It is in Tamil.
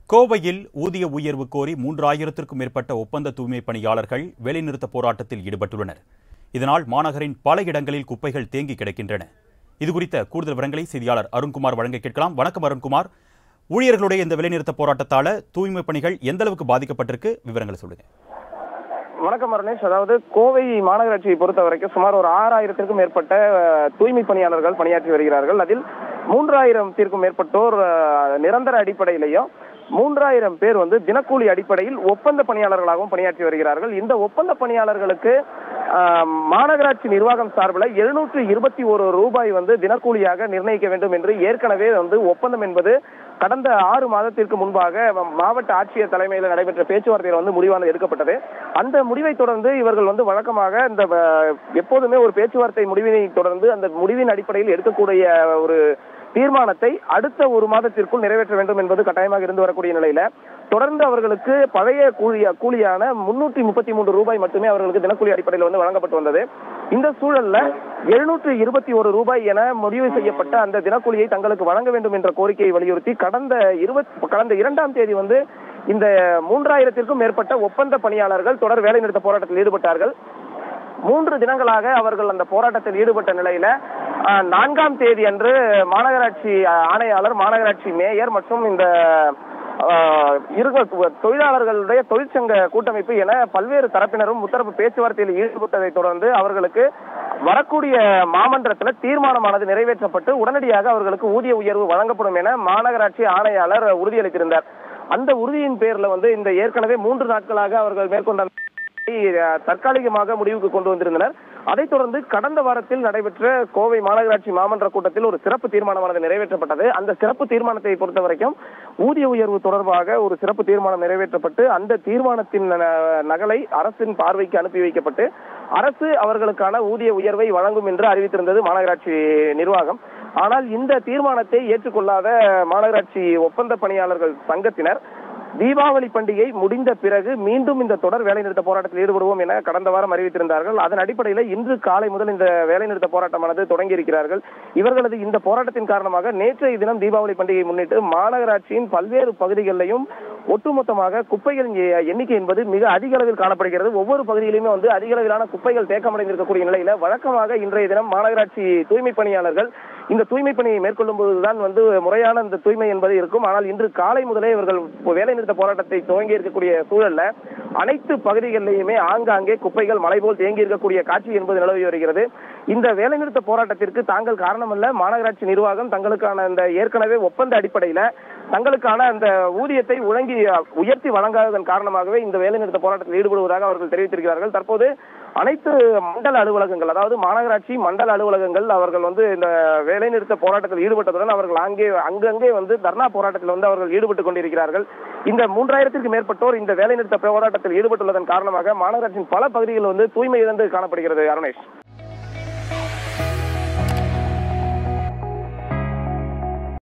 கோவையில் ஊதிய உயர்வு கோரி மூன்றாயிரத்திற்கும் மேற்பட்ட ஒப்பந்த தூய்மை பணியாளர்கள் வேலைநிறுத்த போராட்டத்தில் ஈடுபட்டுள்ளனர் இதனால் மாநகரின் பல இடங்களில் குப்பைகள் தேங்கி கிடக்கின்றன இதுகுறித்த கூடுதல் விவரங்களை செய்தியாளர் அருண்குமார் வழங்க கேட்கலாம் வணக்கம் அருண்குமார் ஊழியர்களுடைய இந்த வேலைநிறுத்த போராட்டத்தால தூய்மை பணிகள் எந்த அளவுக்கு பாதிக்கப்பட்டிருக்கு விவரங்களை சொல்லுங்க வணக்கம் அருணேஷ் அதாவது கோவை மாநகராட்சியை பொறுத்த வரைக்கும் சுமார் ஒரு ஆறாயிரத்திற்கும் மேற்பட்ட அஹ், தூய்மை பணியாளர்கள் பணியாற்றி வருகிறார்கள் அதில் மூன்றாயிரத்திற்கும் மேற்பட்டோர் அஹ், நிரந்தர அடிப்படையிலையும் மூன்றாயிரம் பேர் வந்து தினக்கூலி அடிப்படையில் ஒப்பந்த பணியாளர்களாகவும் பணியாற்றி வருகிறார்கள் இந்த ஒப்பந்த பணியாளர்களுக்கு அஹ், மாநகராட்சி நிர்வாகம் சார்பில் எழுநூற்று இருபத்தி ஒரு ரூபாய் வந்து தினக்கூலியாக நிர்ணயிக்க வேண்டும் என்று ஏற்கனவே வந்து ஒப்பந்தம் என்பது கடந்த ஆறு மாதத்திற்கு முன்பாக மாவட்ட ஆட்சியர் தலைமையில் நடைபெற்ற பேச்சுவார்த்தையில் வந்து முடிவானது எடுக்கப்பட்டது அந்த முடிவை தொடர்ந்து இவர்கள் வந்து வழக்கமாக இந்த அஹ், எப்போதுமே ஒரு பேச்சுவார்த்தை முடிவினை தொடர்ந்து அந்த முடிவின் அடிப்படையில் எடுக்கக்கூடிய ஒரு தீர்மானத்தை அடுத்த ஒரு மாதத்திற்குள் நிறைவேற்ற வேண்டும் என்பது கட்டாயமாக இருந்து வரக்கூடிய நிலையில தொடர்ந்து அவர்களுக்கு பழைய கூலி கூலியான முன்னூற்றி முப்பத்தி மூன்று ரூபாய் மட்டுமே அவர்களுக்கு தினக்கூலி அடிப்படையில் வந்து வழங்கப்பட்டு வந்தது இந்த சூழல்ல எழுநூற்று இருபத்தி ஒரு ரூபாய் என முடிவு செய்யப்பட்ட அந்த தினக்கூலியை தங்களுக்கு வழங்க வேண்டும் என்ற கோரிக்கையை வலியுறுத்தி கடந்த இருபத் கடந்த இரண்டாம் தேதி வந்து இந்த மூன்றாயிரத்திற்கும் மேற்பட்ட ஒப்பந்த பணியாளர்கள் தொடர் வேலைநிறுத்த போராட்டத்தில் ஈடுபட்டார்கள் மூன்று தினங்களாக அவர்கள் அந்த போராட்டத்தில் ஈடுபட்ட நிலையில அஹ், நான்காம் தேதி அன்று மாநகராட்சி அஹ், ஆணையாளர் மாநகராட்சி மேயர் மற்றும் இந்த அஹ், இருக தொழிலாளர்களுடைய தொழிற்சங்க கூட்டமைப்பு என பல்வேறு தரப்பினரும் முத்தரப்பு பேச்சுவார்த்தையில் ஈடுபட்டதை தொடர்ந்து அவர்களுக்கு வரக்கூடிய மாமன்றத்துல தீர்மானமானது நிறைவேற்றப்பட்டு உடனடியாக அவர்களுக்கு ஊதிய உயர்வு வழங்கப்படும் என மாநகராட்சி ஆணையாளர் உறுதியளித்திருந்தார் அந்த உறுதியின் பேர்ல வந்து இந்த ஏற்கனவே மூன்று நாட்களாக அவர்கள் மேற்கொண்ட அந்த அஹ், தற்காலிகமாக முடிவுக்கு கொண்டு வந்திருந்தனர் அதைத் தொடர்ந்து கடந்த வாரத்தில் நடைபெற்ற கோவை மாநகராட்சி மாமன்ற கூட்டத்தில் ஒரு சிறப்பு தீர்மானமானது நிறைவேற்றப்பட்டது அந்த சிறப்பு தீர்மானத்தை பொறுத்த வரைக்கும் ஊதிய உயர்வு தொடர்பாக ஒரு சிறப்பு தீர்மானம் நிறைவேற்றப்பட்டு அந்த தீர்மானத்தின் ந- நகலை அரசின் பார்வைக்கு அனுப்பி வைக்கப்பட்டு அரசு அவர்களுக்கான ஊதிய உயர்வை வழங்கும் என்று அறிவித்திருந்தது மாநகராட்சி நிர்வாகம் ஆனால் இந்த தீர்மானத்தை ஏற்றுக்கொள்ளாத மாநகராட்சி ஒப்பந்த பணியாளர்கள் சங்கத்தினர் தீபாவளி பண்டிகை முடிந்த பிறகு மீண்டும் இந்த தொடர் வேலைநிறுத்த போராட்டத்தில் ஈடுபடுவோம் என கடந்த வாரம் அறிவித்திருந்தார்கள் அதன் அடிப்படையில் இன்று காலை முதல் இந்த வேலைநிறுத்த போராட்டமானது தொடங்கி இருக்கிறார்கள் இவர்களது இந்த போராட்டத்தின் காரணமாக நேற்றைய தினம் தீபாவளி பண்டிகையை முன்னிட்டு மாநகராட்சியின் பல்வேறு பகுதிகளிலையும் ஒட்டுமொத்தமாக குப்பைகளின் எ- எண்ணிக்கை என்பது மிக அதிக அளவில் காணப்படுகிறது ஒவ்வொரு பகுதியிலுமே வந்து அதிக அளவிலான குப்பைகள் தேக்கமடைந்திருக்கக்கூடிய நிலையில வழக்கமாக இன்றைய தினம் மாநகராட்சி தூய்மை பணியாளர்கள் இந்த தூய்மை பணியை மேற்கொள்ளும் போதுதான் வந்து முறையான இந்த தூய்மை என்பது இருக்கும் ஆனால் இன்று காலை முதலே இவர்கள் வேலைநிறுத்த போராட்டத்தை துவங்கி இருக்கக்கூடிய சூழல்ல அனைத்து பகுதிகளிலேயுமே ஆங்காங்கே குப்பைகள் மலை போல் தேங்கி இருக்கக்கூடிய காட்சி என்பது நிலவி வருகிறது இந்த வேலைநிறுத்த போராட்டத்திற்கு தாங்கள் காரணமல்ல மாநகராட்சி நிர்வாகம் தங்களுக்கான இந்த ஏற்கனவே ஒப்பந்த அடிப்படையில தங்களுக்கான அந்த ஊதியத்தை ஒழுங்கி உயர்த்தி வழங்காததன் காரணமாகவே இந்த வேலைநிறுத்த போராட்டத்தில் ஈடுபடுவதாக அவர்கள் தெரிவித்திருக்கிறார்கள் தற்போது அனைத்து மண்டல அலுவலகங்கள் அதாவது மாநகராட்சி மண்டல அலுவலகங்கள் அவர்கள் வந்து இந்த வேலைநிறுத்த போராட்டத்தில் ஈடுபட்டதுடன் அவர்கள் அங்கே அங்கங்கே வந்து தர்ணா போராட்டத்தில் வந்து அவர்கள் ஈடுபட்டுக் கொண்டிருக்கிறார்கள் இந்த மூன்றாயிரத்திற்கு மேற்பட்டோர் இந்த வேலைநிறுத்த போராட்டத்தில் ஈடுபட்டுள்ளதன் காரணமாக மாநகராட்சியின் பல பகுதிகளில் வந்து தூய்மை இழந்து காணப்படுகிறது அருணேஷ்